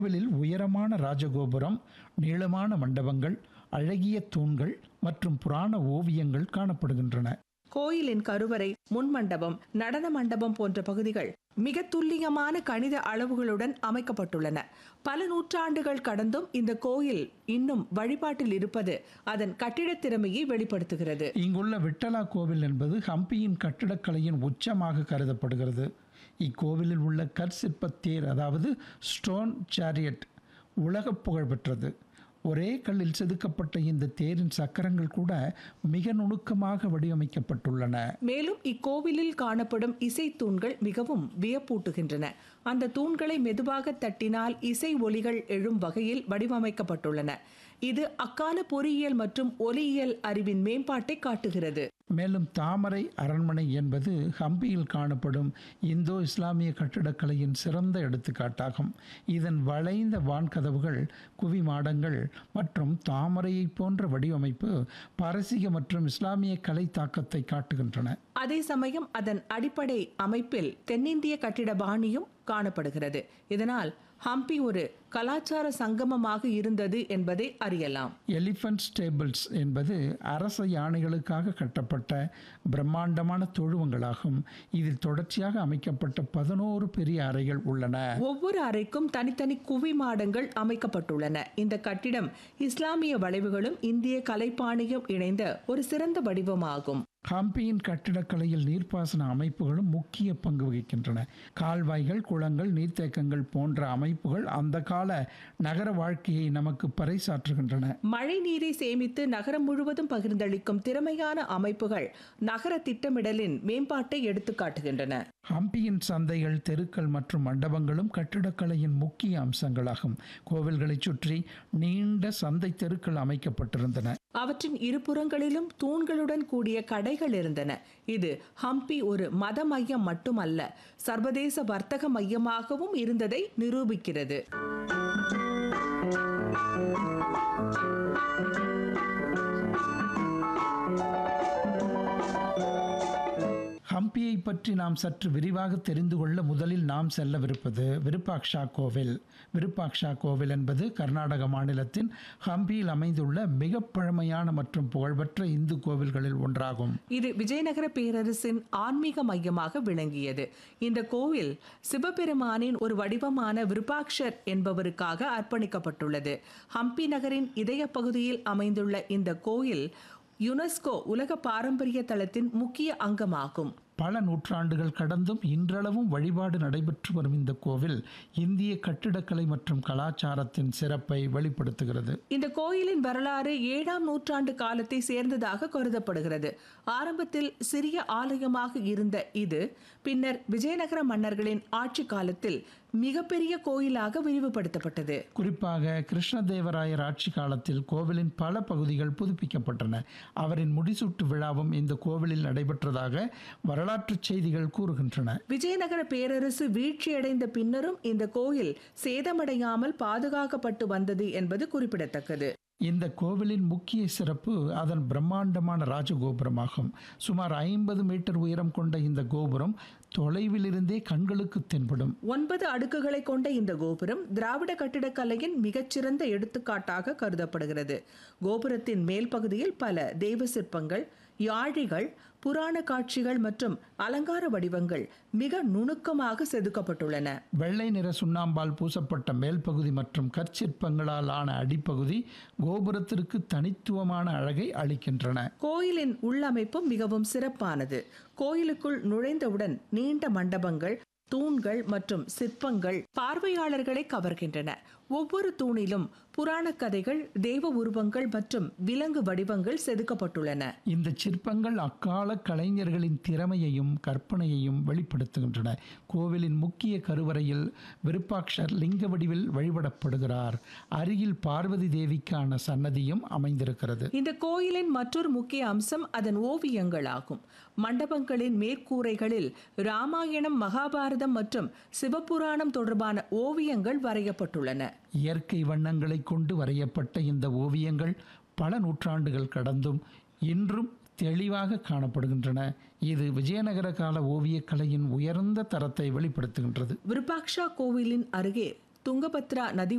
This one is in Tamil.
கோவிலில் உயரமான ராஜகோபுரம் நீளமான மண்டபங்கள் அழகிய தூண்கள் மற்றும் புராண ஓவியங்கள் காணப்படுகின்றன கோயிலின் கருவறை முன்மண்டபம் நடன மண்டபம் போன்ற பகுதிகள் மிக துல்லியமான கணித அளவுகளுடன் அமைக்கப்பட்டுள்ளன பல நூற்றாண்டுகள் கடந்தும் இந்த கோயில் இன்னும் வழிபாட்டில் இருப்பது அதன் கட்டிடத் திறமையை வெளிப்படுத்துகிறது இங்குள்ள விட்டலா கோவில் என்பது ஹம்பியின் கட்டிடக்கலையின் உச்சமாக கருதப்படுகிறது இக்கோவிலில் உள்ள கற்சிற்பத் தேர் அதாவது ஸ்டோன் சேரியட் உலக புகழ்பெற்றது ஒரே கல்லில் செதுக்கப்பட்ட இந்த தேரின் சக்கரங்கள் கூட மிக நுணுக்கமாக வடிவமைக்கப்பட்டுள்ளன மேலும் இக்கோவிலில் காணப்படும் இசை தூண்கள் மிகவும் வியப்பூட்டுகின்றன அந்த தூண்களை மெதுவாக தட்டினால் இசை ஒலிகள் எழும் வகையில் வடிவமைக்கப்பட்டுள்ளன இது அக்கால பொறியியல் மற்றும் ஒலியியல் அறிவின் மேம்பாட்டை காட்டுகிறது மேலும் தாமரை அரண்மனை என்பது ஹம்பியில் காணப்படும் இந்தோ இஸ்லாமிய கட்டிடக்கலையின் சிறந்த எடுத்துக்காட்டாகும் இதன் வளைந்த வான்கதவுகள் குவிமாடங்கள் மற்றும் தாமரையைப் போன்ற வடிவமைப்பு பாரசீக மற்றும் இஸ்லாமிய கலை தாக்கத்தை காட்டுகின்றன அதே சமயம் அதன் அடிப்படை அமைப்பில் தென்னிந்திய கட்டிட பாணியும் காணப்படுகிறது இதனால் ஹம்பி ஒரு கலாச்சார சங்கமமாக இருந்தது என்பதை அறியலாம் எலிஃபண்ட் ஸ்டேபிள்ஸ் என்பது அரச யானைகளுக்காக கட்டப்பட்ட பிரம்மாண்டமான தொழுவங்களாகும் இதில் தொடர்ச்சியாக அமைக்கப்பட்ட பதினோரு பெரிய அறைகள் உள்ளன ஒவ்வொரு அறைக்கும் தனித்தனி குவி மாடங்கள் அமைக்கப்பட்டுள்ளன இந்த கட்டிடம் இஸ்லாமிய வளைவுகளும் இந்திய கலைப்பாணியும் இணைந்த ஒரு சிறந்த வடிவமாகும் ஹம்பியின் கட்டிடக்கலையில் நீர்ப்பாசன அமைப்புகளும் முக்கிய பங்கு வகிக்கின்றன கால்வாய்கள் குளங்கள் நீர்த்தேக்கங்கள் போன்ற அமைப்புகள் அந்த கால நகர வாழ்க்கையை நமக்கு பறைசாற்றுகின்றன மழை நீரை சேமித்து நகரம் முழுவதும் பகிர்ந்தளிக்கும் திறமையான அமைப்புகள் நகர திட்டமிடலின் மேம்பாட்டை எடுத்துக்காட்டுகின்றன ஹம்பியின் சந்தைகள் தெருக்கள் மற்றும் மண்டபங்களும் கட்டிடக்கலையின் முக்கிய அம்சங்களாகும் கோவில்களைச் சுற்றி நீண்ட சந்தை தெருக்கள் அமைக்கப்பட்டிருந்தன அவற்றின் இருபுறங்களிலும் தூண்களுடன் கூடிய கடைகள் இருந்தன இது ஹம்பி ஒரு மத மையம் மட்டுமல்ல சர்வதேச வர்த்தக மையமாகவும் இருந்ததை நிரூபிக்கிறது ஹம்பியை பற்றி நாம் சற்று விரிவாக தெரிந்து கொள்ள முதலில் நாம் செல்லவிருப்பது விருப்பாக்ஷா கோவில் விருப்பாக்ஷா கோவில் என்பது கர்நாடக மாநிலத்தின் ஹம்பியில் அமைந்துள்ள மிக பழமையான மற்றும் புகழ்பெற்ற இந்து கோவில்களில் ஒன்றாகும் இது விஜயநகர பேரரசின் ஆன்மீக மையமாக விளங்கியது இந்த கோவில் சிவபெருமானின் ஒரு வடிவமான விருப்பாக்ஷர் என்பவருக்காக அர்ப்பணிக்கப்பட்டுள்ளது ஹம்பி நகரின் இதய பகுதியில் அமைந்துள்ள இந்த கோயில் யுனெஸ்கோ உலக பாரம்பரிய தளத்தின் முக்கிய அங்கமாகும் பல நூற்றாண்டுகள் கடந்தும் இன்றளவும் வழிபாடு நடைபெற்று வரும் இந்த கோவில் இந்திய கட்டிடக்கலை மற்றும் கலாச்சாரத்தின் சிறப்பை வெளிப்படுத்துகிறது இந்த கோயிலின் வரலாறு ஏழாம் நூற்றாண்டு காலத்தை சேர்ந்ததாக கருதப்படுகிறது ஆரம்பத்தில் சிறிய ஆலயமாக இருந்த இது பின்னர் விஜயநகர மன்னர்களின் ஆட்சி காலத்தில் மிகப்பெரிய கோயிலாக விரிவுபடுத்தப்பட்டது குறிப்பாக கிருஷ்ணதேவராயர் ஆட்சி காலத்தில் கோவிலின் பல பகுதிகள் புதுப்பிக்கப்பட்டன அவரின் முடிசூட்டு விழாவும் இந்த கோவிலில் நடைபெற்றதாக வரலாற்று செய்திகள் கூறுகின்றன விஜயநகர பேரரசு வீழ்ச்சியடைந்த பின்னரும் இந்த கோயில் சேதமடையாமல் பாதுகாக்கப்பட்டு வந்தது என்பது குறிப்பிடத்தக்கது இந்த கோவிலின் முக்கிய சிறப்பு அதன் பிரம்மாண்டமான ராஜகோபுரமாகும் சுமார் ஐம்பது மீட்டர் உயரம் கொண்ட இந்த கோபுரம் தொலைவிலிருந்தே கண்களுக்கு தென்படும் ஒன்பது அடுக்குகளை கொண்ட இந்த கோபுரம் திராவிட கட்டிடக்கலையின் மிகச்சிறந்த எடுத்துக்காட்டாக கருதப்படுகிறது கோபுரத்தின் மேல் பகுதியில் பல தெய்வ சிற்பங்கள் யாழிகள் புராண காட்சிகள் மற்றும் அலங்கார வடிவங்கள் மிக நுணுக்கமாக செதுக்கப்பட்டுள்ளன வெள்ளை நிற சுண்ணாம்பால் பூசப்பட்ட மேல் பகுதி மற்றும் கற்சிற்பங்களால் ஆன அடிப்பகுதி கோபுரத்திற்கு தனித்துவமான அழகை அளிக்கின்றன கோயிலின் உள்ளமைப்பு மிகவும் சிறப்பானது கோயிலுக்குள் நுழைந்தவுடன் நீண்ட மண்டபங்கள் தூண்கள் மற்றும் சிற்பங்கள் பார்வையாளர்களை கவர்கின்றன ஒவ்வொரு தூணிலும் புராண கதைகள் தெய்வ உருவங்கள் மற்றும் விலங்கு வடிவங்கள் செதுக்கப்பட்டுள்ளன இந்த சிற்பங்கள் அக்கால கலைஞர்களின் திறமையையும் கற்பனையையும் வெளிப்படுத்துகின்றன கோவிலின் முக்கிய கருவறையில் விருப்பாக்ஷர் லிங்க வடிவில் வழிபடப்படுகிறார் அருகில் பார்வதி தேவிக்கான சன்னதியும் அமைந்திருக்கிறது இந்த கோயிலின் மற்றொரு முக்கிய அம்சம் அதன் ஓவியங்கள் ஆகும் மண்டபங்களின் மேற்கூரைகளில் ராமாயணம் மகாபாரதம் மற்றும் சிவபுராணம் தொடர்பான ஓவியங்கள் வரையப்பட்டுள்ளன இயற்கை வண்ணங்களை கொண்டு வரையப்பட்ட இந்த ஓவியங்கள் பல நூற்றாண்டுகள் கடந்தும் இன்றும் தெளிவாக காணப்படுகின்றன இது விஜயநகர கால ஓவியக்கலையின் உயர்ந்த தரத்தை வெளிப்படுத்துகின்றது விருப்பாக்ஷா கோவிலின் அருகே துங்கபத்ரா நதி